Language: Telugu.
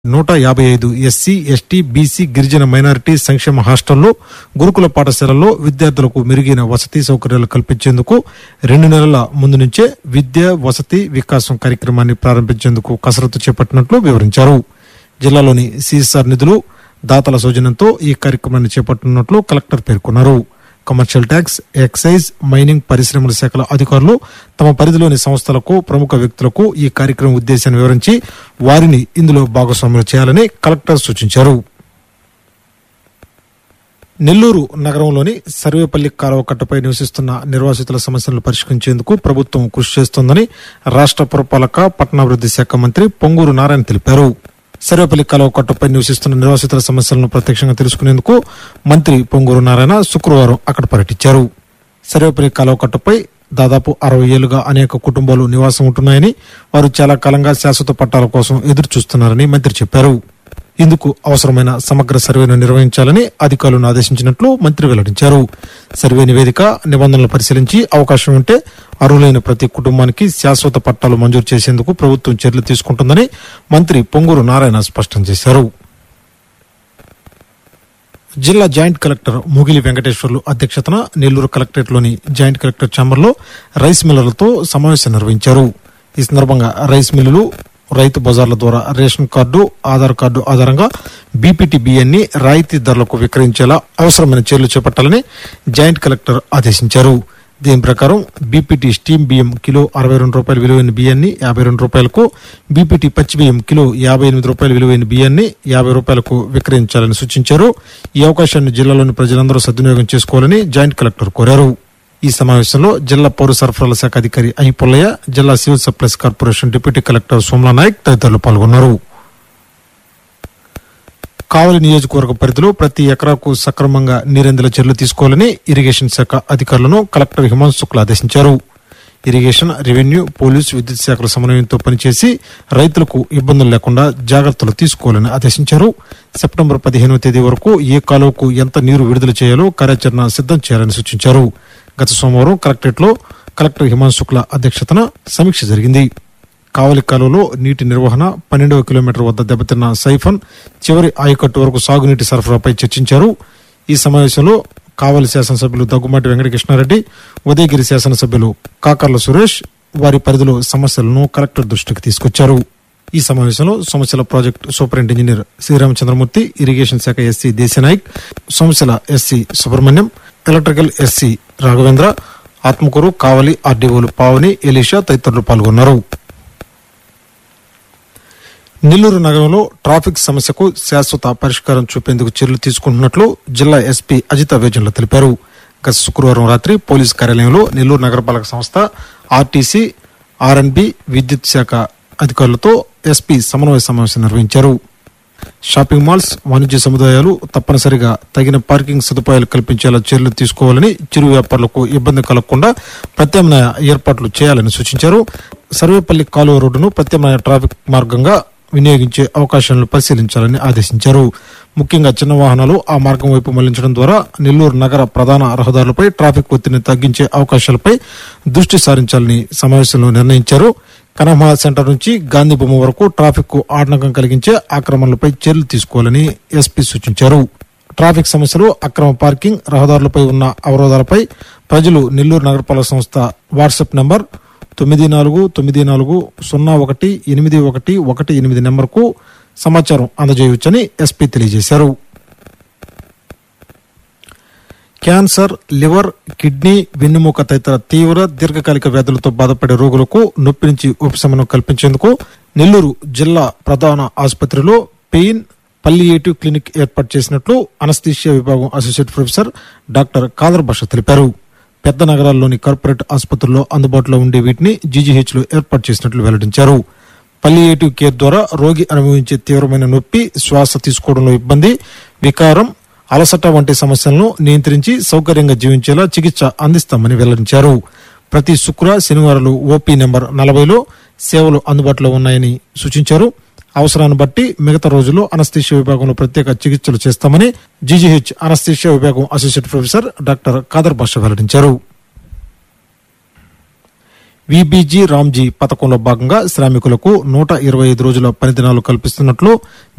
నూట యాభై ఐదు ఎస్సీ ఎస్టీ బీసీ గిరిజన మైనారిటీ సంక్షేమ హాస్టల్లో గురుకుల పాఠశాలల్లో విద్యార్థులకు మెరుగైన వసతి సౌకర్యాలు కల్పించేందుకు రెండు నెలల ముందు నుంచే విద్య వసతి వికాసం కార్యక్రమాన్ని ప్రారంభించేందుకు కసరత్తు చేపట్టినట్లు వివరించారు జిల్లాలోని సిఎస్ఆర్ నిధులు దాతల సౌజన్యంతో ఈ కార్యక్రమాన్ని చేపట్టనున్నట్లు కలెక్టర్ పేర్కొన్నారు కమర్షియల్ ట్యాక్స్ ఎక్సైజ్ మైనింగ్ పరిశ్రమల శాఖల అధికారులు తమ పరిధిలోని సంస్థలకు ప్రముఖ వ్యక్తులకు ఈ కార్యక్రమం ఉద్దేశాన్ని వివరించి వారిని ఇందులో భాగస్వాములు చేయాలని కలెక్టర్ సూచించారు నెల్లూరు నగరంలోని సర్వేపల్లి కాలువ కట్టపై నివసిస్తున్న నిర్వాసితుల సమస్యలను పరిష్కరించేందుకు ప్రభుత్వం కృషి చేస్తోందని రాష్ట్ర పురపాలక పట్టణాభివృద్ధి శాఖ మంత్రి పొంగూరు నారాయణ తెలిపారు సర్వేపల్లి కాలువ కట్టపై నివసిస్తున్న నిర్వాసితుల సమస్యలను ప్రత్యక్షంగా తెలుసుకునేందుకు మంత్రి పొంగూరు నారాయణ శుక్రవారం అక్కడ పర్యటించారు సర్వేపల్లి కాలువ కట్టపై దాదాపు అరవై ఏళ్లుగా అనేక కుటుంబాలు నివాసం ఉంటున్నాయని వారు చాలా కాలంగా శాశ్వత పట్టాల కోసం ఎదురు చూస్తున్నారని మంత్రి చెప్పారు ఇందుకు అవసరమైన సమగ్ర సర్వేను నిర్వహించాలని అధికారులను ఆదేశించినట్లు మంత్రి వెల్లడించారు సర్వే నివేదిక నిబంధనలు పరిశీలించి అవకాశం ఉంటే అర్హులైన ప్రతి కుటుంబానికి శాశ్వత పట్టాలు మంజూరు చేసేందుకు ప్రభుత్వం చర్యలు తీసుకుంటుందని మంత్రి పొంగూరు నారాయణ స్పష్టం చేశారు జిల్లా జాయింట్ కలెక్టర్ ముగిలి వెంకటేశ్వర్లు అధ్యక్షతన నెల్లూరు కలెక్టరేట్లోని జాయింట్ కలెక్టర్ ఛాంబర్లో రైస్ మిల్లర్లతో సమావేశం నిర్వహించారు ఈ సందర్భంగా రైస్ మిల్లులు రైతు బజార్ల ద్వారా రేషన్ కార్డు ఆధార్ కార్డు ఆధారంగా బీపీటీ బియ్యాన్ని రాయితీ ధరలకు విక్రయించేలా అవసరమైన చర్యలు చేపట్టాలని జాయింట్ కలెక్టర్ ఆదేశించారు దీని ప్రకారం బీపీటీ స్టీమ్ బియ్యం కిలో అరవై రెండు రూపాయల విలువైన బియ్యాన్ని యాభై రెండు రూపాయలకు బీపీటీ పచ్చి బియ్యం కిలో యాభై ఎనిమిది రూపాయల విలువైన బియ్యాన్ని యాభై రూపాయలకు విక్రయించాలని సూచించారు ఈ అవకాశాన్ని జిల్లాలోని ప్రజలందరూ సద్వినియోగం చేసుకోవాలని జాయింట్ కలెక్టర్ కోరారు ఈ సమావేశంలో జిల్లా పౌర సరఫరాల శాఖ అధికారి ఐ పుల్లయ్య జిల్లా civil supplies corporation deputy collector Somala Nayak తదితరులు పాల్గొన్నారు కావలి నియోజకవర్గ పరిధిలో ప్రతి ఎకరాకు సక్రమంగా నీరెందుల చర్యలు తీసుకోవాలని ఇరిగేషన్ శాఖ అధికారులను కలెక్టర్ హిమాంశు శుక్లా ఆదేశించారు ఇరిగేషన్ రెవెన్యూ పోలీసు విద్యుత్ శాఖల సమన్వయంతో పనిచేసి రైతులకు ఇబ్బందులు లేకుండా జాగ్రత్తలు తీసుకోవాలని ఆదేశించారు సెప్టెంబర్ పదిహేనవ తేదీ వరకు ఏ కాలువకు ఎంత నీరు విడుదల చేయాలో కార్యాచరణ సిద్ధం చేయాలని సూచించారు గత సోమవారం కలెక్టరేట్లో కలెక్టర్ హిమాంశు శుక్లా అధ్యక్షతన సమీక్ష జరిగింది కావలి కాలువలో నీటి నిర్వహణ పన్నెండవ కిలోమీటర్ వద్ద దెబ్బతిన్న సైఫన్ చివరి ఆయకట్టు వరకు సాగునీటి సరఫరాపై చర్చించారు ఈ సమావేశంలో కావలి శాసనసభ్యులు దగ్గుమాటి వెంకటకృష్ణారెడ్డి ఉదయగిరి శాసనసభ్యులు కాకర్ల సురేష్ వారి పరిధిలో సమస్యలను కలెక్టర్ దృష్టికి తీసుకొచ్చారు ఈ సమావేశంలో సమస్యల project superintending engineer Sriramachandramurthy irrigation శాఖ ఎస్సీ దేశనాయక్ సమస్యల SC Subrahmanyam electrical SC Raghavendra Atmakur Kavali ఆర్డీఓలు పావని ఎలీషా తదితరులు పాల్గొన్నారు నెల్లూరు నగరంలో ట్రాఫిక్ సమస్యకు శాశ్వత పరిష్కారం చూపేందుకు చర్యలు తీసుకుంటున్నట్లు జిల్లా ఎస్పీ అజిత వేజన్ల తెలిపారు గత శుక్రవారం రాత్రి పోలీస్ కార్యాలయంలో నెల్లూరు నగరపాలక సంస్థ ఆర్టీసీ ఆర్ఎన్బి విద్యుత్ శాఖ అధికారులతో ఎస్పీ సమన్వయ సమావేశం నిర్వహించారు షాపింగ్ మాల్స్ వాణిజ్య సముదాయాలు తప్పనిసరిగా తగిన పార్కింగ్ సదుపాయాలు కల్పించేలా చర్యలు తీసుకోవాలని చిరు వ్యాపారులకు ఇబ్బంది కలగకుండా ప్రత్యామ్నాయ ఏర్పాట్లు చేయాలని సూచించారు సర్వేపల్లి కాలువ రోడ్డును ప్రత్యామ్నాయ ట్రాఫిక్ మార్గంగా వినియోగించే అవకాశాలను పరిశీలించాలని ఆదేశించారు ముఖ్యంగా చిన్న వాహనాలు ఆ మార్గం వైపు మళ్లించడం ద్వారా నెల్లూరు నగర ప్రధాన రహదారులపై ట్రాఫిక్ ఒత్తిడిని తగ్గించే అవకాశాలపై దృష్టి సారించాలని సమావేశంలో నిర్ణయించారు కనమహ సెంటర్ నుంచి గాంధీ బొమ్మ వరకు ట్రాఫిక్ కు ఆటంకం కలిగించే ఆక్రమణలపై చర్యలు తీసుకోవాలని ఎస్పీ సూచించారు ట్రాఫిక్ సమస్యలు అక్రమ పార్కింగ్ రహదారులపై ఉన్న అవరోధాలపై ప్రజలు నెల్లూరు నగరపాలక సంస్థ వాట్సాప్ నంబర్ తొమ్మిది నాలుగు తొమ్మిది నాలుగు సున్నా ఒకటి ఎనిమిది ఒకటి ఒకటి ఎనిమిది నెంబర్కు సమాచారం అందజేయవచ్చని ఎస్పీ తెలియజేశారు క్యాన్సర్ లివర్ కిడ్నీ వెన్నుముక తదితర తీవ్ర దీర్ఘకాలిక వ్యాధులతో బాధపడే రోగులకు నొప్పి నుంచి ఉపశమనం కల్పించేందుకు నెల్లూరు జిల్లా ప్రధాన ఆసుపత్రిలో పెయిన్ పల్లియేటివ్ క్లినిక్ ఏర్పాటు చేసినట్లు అనస్థీషియా విభాగం అసోసియేట్ ప్రొఫెసర్ డాక్టర్ కాదర్ భాష తెలిపారు పెద్ద నగరాల్లోని కార్పొరేట్ ఆసుపత్రుల్లో అందుబాటులో ఉండే వీటిని జీజీహెచ్ లో ఏర్పాటు చేసినట్లు వెల్లడించారు పల్లియేటివ్ కేర్ ద్వారా రోగి అనుభవించే తీవ్రమైన నొప్పి శ్వాస తీసుకోవడంలో ఇబ్బంది వికారం అలసట వంటి సమస్యలను నియంత్రించి సౌకర్యంగా జీవించేలా చికిత్స అందిస్తామని వెల్లడించారు ప్రతి శుక్ర శనివారాలు ఓపీ నెంబర్ నలభైలో సేవలు అందుబాటులో ఉన్నాయని సూచించారు అవసరాన్ని బట్టి మిగతా రోజుల్లో అనస్థీషియా విభాగంలో ప్రత్యేక చికిత్సలు చేస్తామని జీజీహెచ్ అనస్థీషియా విభాగం associate professor doctor Khader Basha వెల్లడించారు విబీజీ రామ్జీ పథకంలో భాగంగా శ్రామికులకు నూట ఇరవై ఐదు రోజుల పనిదినాలు కల్పిస్తున్నట్లు